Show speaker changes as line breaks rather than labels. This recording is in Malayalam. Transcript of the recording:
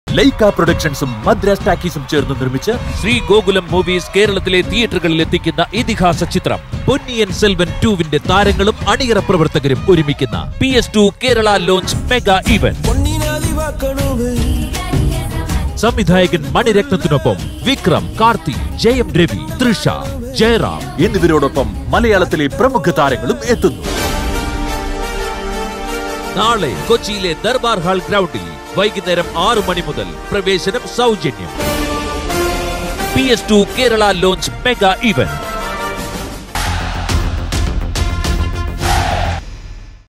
ലൈക്ക പ്രൊഡക്ഷൻസും മദ്രാസ് ടാക്കീസും ചേർന്ന് നിർമ്മിച്ച് ശ്രീ ഗോകുലം മൂവീസ് കേരളത്തിലെ തിയേറ്ററുകളിൽ എത്തിക്കുന്ന ഇതിഹാസ ചിത്രം പൊന്നിയൻ സെൽവൻ ടുവിന്റെ താരങ്ങളും അണിയറ പ്രവർത്തകരും ഒരുമിക്കുന്ന P S two Kerala launch mega event സംവിധായകൻ മണിരത്നത്തിനൊപ്പം വിക്രം കാർത്തി ജയം രവി തൃഷ ജയറാം എന്നിവരോടൊപ്പം മലയാളത്തിലെ പ്രമുഖ താരങ്ങളും എത്തുന്നു നാളെ കൊച്ചിയിലെ ദർബാർ ഹാൾ ഗ്രൗണ്ടിൽ വൈകുന്നേരം ആറു മണി മുതൽ പ്രവേശനം സൗജന്യം P S two Kerala launch mega event